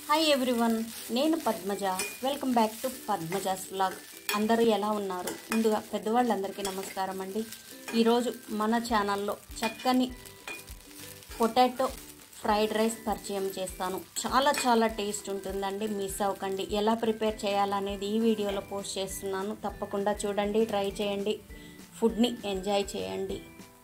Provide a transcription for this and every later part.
hi everyone నేను Padmaja welcome back to Padmaja's vlog అందరూ ఎలా ఉన్నారు ముందుగా పెద్దవాళ్ళందరికీ నమస్కారం అండి ఈరోజు మన ఛానల్లో చక్కని పొటాటో ఫ్రైడ్ రైస్ పరిచయం చేస్తాను చాలా చాలా టేస్ట్ ఉంటుందండి మిస్ అవ్వకండి ఎలా ప్రిపేర్ చేయాలనేది ఈ వీడియోలో పోస్ట్ చేస్తున్నాను తప్పకుండా చూడండి ట్రై చేయండి ఫుడ్ని ఎంజాయ్ చేయండి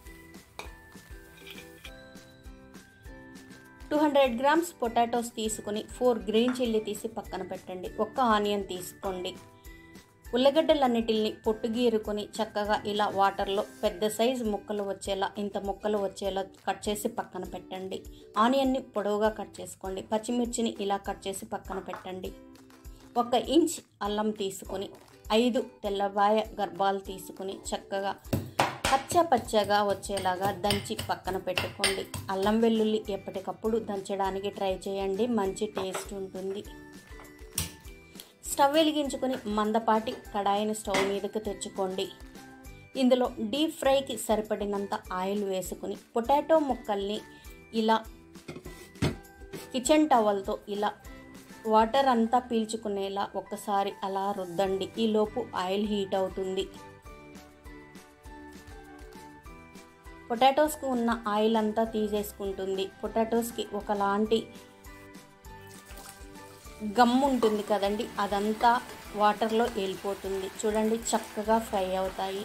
టూ హండ్రెడ్ గ్రామ్స్ పొటాటోస్ తీసుకుని ఫోర్ గ్రీన్ చిల్లీ తీసి పక్కన పెట్టండి ఒక్క ఆనియన్ తీసుకోండి ఉల్లగడ్డలన్నిటిని పొట్టు గీరుకొని చక్కగా ఇలా వాటర్లో పెద్ద సైజు ముక్కలు వచ్చేలా ఇంత ముక్కలు వచ్చేలా కట్ చేసి పక్కన పెట్టండి ఆనియన్ని పొడవుగా కట్ చేసుకోండి పచ్చిమిర్చిని ఇలా కట్ చేసి పక్కన పెట్టండి ఒక ఇంచ్ అల్లం తీసుకుని ఐదు తెల్లబాయ గర్భాలు తీసుకుని చక్కగా పచ్చ పచ్చగా వచ్చేలాగా దంచి పక్కన పెట్టుకోండి అల్లం వెల్లుల్లి ఎప్పటికప్పుడు దంచడానికి ట్రై చేయండి మంచి టేస్ట్ ఉంటుంది స్టవ్ వెలిగించుకొని మందపాటి కడాయిని స్టవ్ మీదకి తెచ్చుకోండి ఇందులో డీప్ ఫ్రైకి సరిపడినంత ఆయిల్ వేసుకుని పొటాటో ముక్కల్ని ఇలా కిచెన్ టవల్తో ఇలా వాటర్ అంతా పీల్చుకునేలా ఒక్కసారి అలా రుద్దండి ఈలోపు ఆయిల్ హీట్ అవుతుంది పొటాటోస్కి ఉన్న ఆయిల్ అంతా తీసేసుకుంటుంది పొటాటోస్కి ఒకలాంటి గమ్ ఉంటుంది కదండి అదంతా వాటర్లో వెళ్ళిపోతుంది చూడండి చక్కగా ఫ్రై అవుతాయి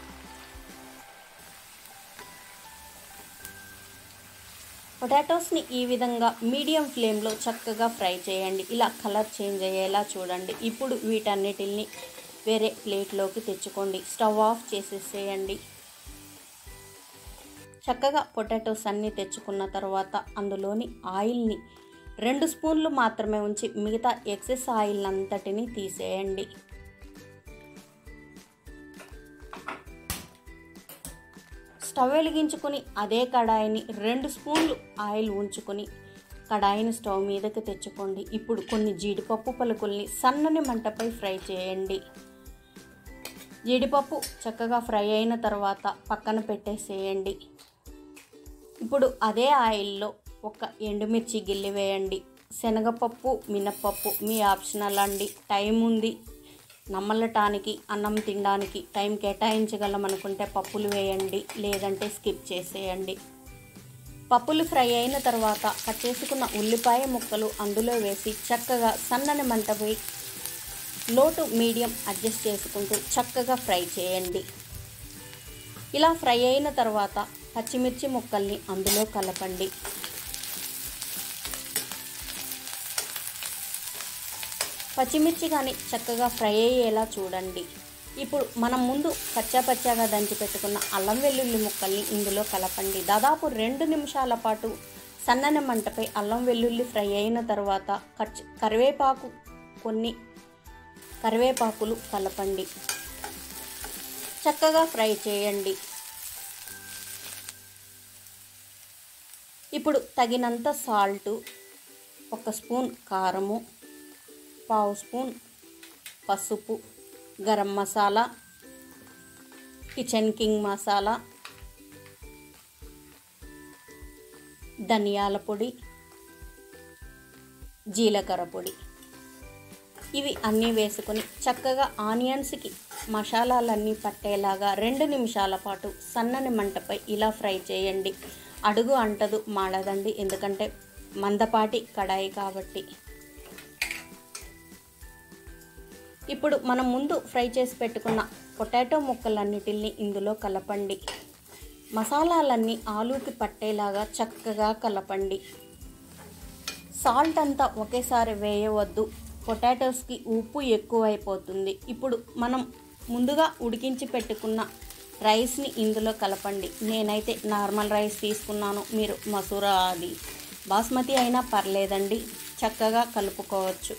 పొటాటోస్ని ఈ విధంగా మీడియం ఫ్లేమ్లో చక్కగా ఫ్రై చేయండి ఇలా కలర్ చేంజ్ అయ్యేలా చూడండి ఇప్పుడు వీటన్నిటిని వేరే ప్లేట్లోకి తెచ్చుకోండి స్టవ్ ఆఫ్ చేసేసేయండి చక్కగా పొటాటోస్ అన్నీ తెచ్చుకున్న తర్వాత అందులోని ఆయిల్ని రెండు స్పూన్లు మాత్రమే ఉంచి మిగతా ఎక్సెస్ ఆయిల్ అంతటిని తీసేయండి స్టవ్ వెలిగించుకొని అదే కడాయిని రెండు స్పూన్లు ఆయిల్ ఉంచుకొని కడాయిని స్టవ్ మీదకి తెచ్చుకోండి ఇప్పుడు కొన్ని జీడిపప్పు పలుకుల్ని సన్నని మంటపై ఫ్రై చేయండి జీడిపప్పు చక్కగా ఫ్రై అయిన తర్వాత పక్కన పెట్టేసేయండి ఇప్పుడు అదే ఆయిల్లో ఒక ఎండుమిర్చి గిల్లి వేయండి శనగపప్పు మినప్పప్పు మీ ఆప్షనల్ అండి టైం ఉంది నమ్మలటానికి అన్నం తినడానికి టైం కేటాయించగలం అనుకుంటే పప్పులు వేయండి లేదంటే స్కిప్ చేసేయండి పప్పులు ఫ్రై అయిన తర్వాత కట్ చేసుకున్న ఉల్లిపాయ ముక్కలు అందులో వేసి చక్కగా సన్నని మంటపై లో టు మీడియం అడ్జస్ట్ చేసుకుంటూ చక్కగా ఫ్రై చేయండి ఇలా ఫ్రై అయిన తర్వాత పచ్చిమిర్చి ముక్కల్ని అందులో కలపండి పచ్చిమిర్చి కానీ చక్కగా ఫ్రై అయ్యేలా చూడండి ఇప్పుడు మనం ముందు పచ్చా పచ్చాగా దంచి పెట్టుకున్న అల్లం వెల్లుల్లి ముక్కల్ని ఇందులో కలపండి దాదాపు రెండు నిమిషాల పాటు సన్నని మంటపై అల్లం వెల్లుల్లి ఫ్రై అయిన తర్వాత కట్ కరివేపాకు కొన్ని కరివేపాకులు కలపండి చక్కగా ఫ్రై చేయండి ఇప్పుడు తగినంత సాల్టు ఒక స్పూన్ కారము పావు స్పూన్ పసుపు గరం మసాలా కిచెన్ కింగ్ మసాలా ధనియాల పొడి జీలకర్ర పొడి ఇవి అన్నీ వేసుకొని చక్కగా ఆనియన్స్కి మసాలాలన్నీ పట్టేలాగా రెండు నిమిషాల పాటు సన్నని మంటపై ఇలా ఫ్రై చేయండి అడుగు అంటదు మాడదండి ఎందుకంటే మందపాటి కడాయి కాబట్టి ఇప్పుడు మనం ముందు ఫ్రై చేసి పెట్టుకున్న పొటాటో ముక్కలన్నిటిని ఇందులో కలపండి మసాలాలన్నీ ఆలూకి పట్టేలాగా చక్కగా కలపండి సాల్ట్ అంతా ఒకేసారి వేయవద్దు పొటాటోస్కి ఉప్పు ఎక్కువైపోతుంది ఇప్పుడు మనం ముందుగా ఉడికించి పెట్టుకున్న రైస్ని ఇందులో కలపండి నేనైతే నార్మల్ రైస్ తీసుకున్నాను మీరు మసూరా అది బాస్మతి అయినా పర్లేదండి చక్కగా కలుపుకోవచ్చు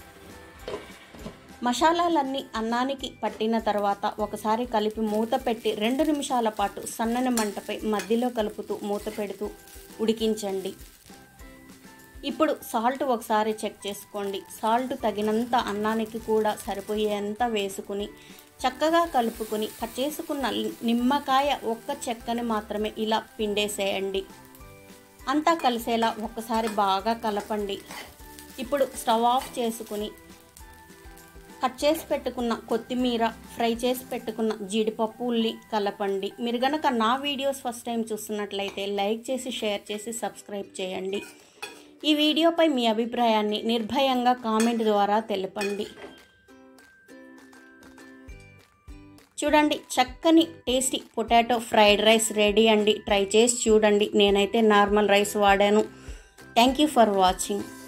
మసాలాలన్నీ అన్నానికి పట్టిన తర్వాత ఒకసారి కలిపి మూత పెట్టి రెండు నిమిషాల పాటు సన్నని మంటపై మధ్యలో కలుపుతూ మూత పెడుతూ ఉడికించండి ఇప్పుడు సాల్ట్ ఒకసారి చెక్ చేసుకోండి సాల్ట్ తగినంత అన్నానికి కూడా సరిపోయేంత వేసుకుని చక్కగా కలుపుకొని కట్ చేసుకున్న నిమ్మకాయ ఒక్క చెక్కని మాత్రమే ఇలా పిండేసేయండి అంతా కలిసేలా ఒక్కసారి బాగా కలపండి ఇప్పుడు స్టవ్ ఆఫ్ చేసుకుని కట్ చేసి పెట్టుకున్న కొత్తిమీర ఫ్రై చేసి పెట్టుకున్న జీడిపప్పు ఉల్లి కలపండి మీరు గనక నా వీడియోస్ ఫస్ట్ టైం చూస్తున్నట్లయితే లైక్ చేసి షేర్ చేసి సబ్స్క్రైబ్ చేయండి ఈ వీడియోపై మీ అభిప్రాయాన్ని నిర్భయంగా కామెంట్ ద్వారా తెలపండి చూడండి చక్కని tasty potato fried rice ready అండి ట్రై చేసి చూడండి నేనైతే నార్మల్ రైస్ వాడాను థ్యాంక్ యూ ఫర్ వాచింగ్